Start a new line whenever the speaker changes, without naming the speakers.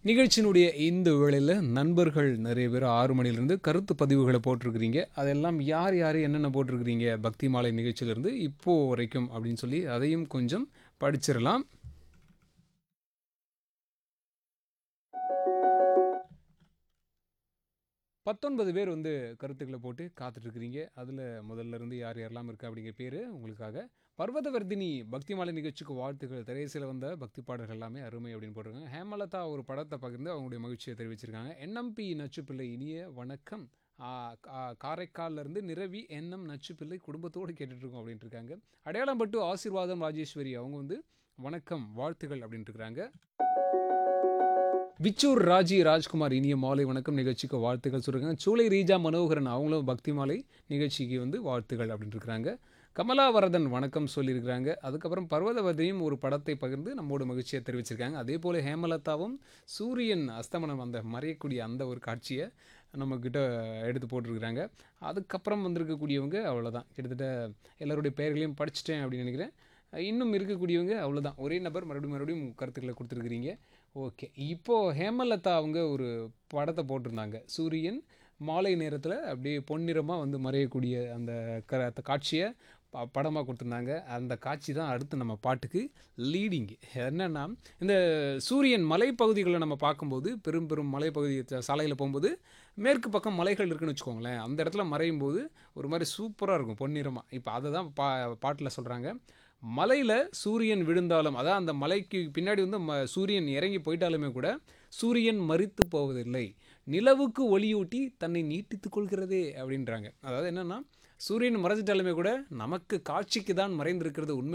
நிகழ்ச்சியினுடைய இந்த வேளையில் நண்பர்கள் நிறைய பேர் ஆறு மணிலேருந்து கருத்து பதிவுகளை போட்டிருக்கிறீங்க அதெல்லாம் யார் யார் என்னென்ன போட்டிருக்கிறீங்க பக்தி மாலை நிகழ்ச்சியிலேருந்து இப்போ வரைக்கும் அப்படின்னு சொல்லி அதையும் கொஞ்சம் படிச்சிடலாம் பத்தொன்பது பேர் வந்து கருத்துக்களை போட்டு காத்துட்ருக்கிறீங்க அதில் முதல்ல இருந்து யார் யாரெல்லாம் இருக்கா அப்படிங்கிற பேர் உங்களுக்காக பர்வதவர்தினி பக்தி மாலை நிகழ்ச்சிக்கு வாழ்த்துக்கள் திரைசில வந்த பக்தி பாடல்கள் எல்லாமே அருமை அப்படின்னு போட்டிருக்காங்க ஹேமலதா ஒரு படத்தை பகிர்ந்து அவங்களுடைய மகிழ்ச்சியை தெரிவிச்சிருக்காங்க என்எம்பி நச்சுப்பிள்ளை இனிய வணக்கம் ஆ, கா- காரைக்கால்ல இருந்து நிரவி என்எம் நச்சுப்பிள்ளை குடும்பத்தோடு கேட்டுட்டு இருக்கோம் அப்படின்ட்டு இருக்காங்க அடையாளம் பட்டு ஆசீர்வாதம் ராஜேஸ்வரி அவங்க வந்து வணக்கம் வாழ்த்துகள் அப்படின்ட்டு இருக்காங்க விச்சூர் ராஜி ராஜ்குமார் இனிய மாலை வணக்கம் நிகழ்ச்சிக்கு வாழ்த்துக்கள் சொல்லியிருக்காங்க சூளை ரீஜா மனோகரன் அவங்களும் பக்தி மாலை நிகழ்ச்சிக்கு வந்து வாழ்த்துக்கள் அப்படின்னு இருக்கிறாங்க கமலாவரதன் வணக்கம் சொல்லியிருக்கிறாங்க அதுக்கப்புறம் பர்வதவதியும் ஒரு படத்தை பகிர்ந்து நம்மோட மகிழ்ச்சியை தெரிவிச்சிருக்காங்க அதே போல் ஹேமலதாவும் சூரியன் அஸ்தமனம் அந்த மறையக்கூடிய அந்த ஒரு காட்சியை நம்மக்கிட்ட எடுத்து போட்டிருக்கிறாங்க அதுக்கப்புறம் வந்திருக்கக்கூடியவங்க அவ்வளோதான் கிட்டத்தட்ட எல்லாருடைய பெயர்களையும் படிச்சிட்டேன் அப்படின்னு நினைக்கிறேன் இன்னும் இருக்கக்கூடியவங்க அவ்வளோதான் ஒரே நபர் மறுபடியும் மறுபடியும் கருத்துக்களை கொடுத்துருக்குறீங்க ஓகே இப்போது ஹேமலதா அவங்க ஒரு படத்தை போட்டிருந்தாங்க சூரியன் மாலை நேரத்தில் அப்படியே பொன்னிறமாக வந்து மறையக்கூடிய அந்த க அந்த காட்சியை ப படமாக கொடுத்துருந்தாங்க அந்த காட்சி தான் அடுத்து நம்ம பாட்டுக்கு லீடிங் என்னென்னா இந்த சூரியன் மலைப்பகுதிகளை நம்ம பார்க்கும்போது பெரும் பெரும் மலைப்பகுதி சாலையில் போகும்போது மேற்கு பக்கம் மலைகள் இருக்குன்னு வச்சுக்கோங்களேன் அந்த இடத்துல மறையும் போது ஒரு மாதிரி சூப்பராக இருக்கும் பொன்னிறமாக இப்போ அதை தான் பா பாட்டில் சொல்கிறாங்க மலையில் சூரியன் விழுந்தாலும் அதான் அந்த மலைக்கு பின்னாடி வந்து ம சூரியன் இறங்கி போயிட்டாலுமே கூட சூரியன் மறித்து போவதில்லை நிலவுக்கு ஒளியூட்டி தன்னை நீட்டித்துக் கொள்கிறதே அப்படின்றாங்க அதாவது என்னென்னா சூரியன் மறைஞ்சிட்டாலுமே கூட நமக்கு காட்சிக்கு தான் மறைந்திருக்கிறது உண்மை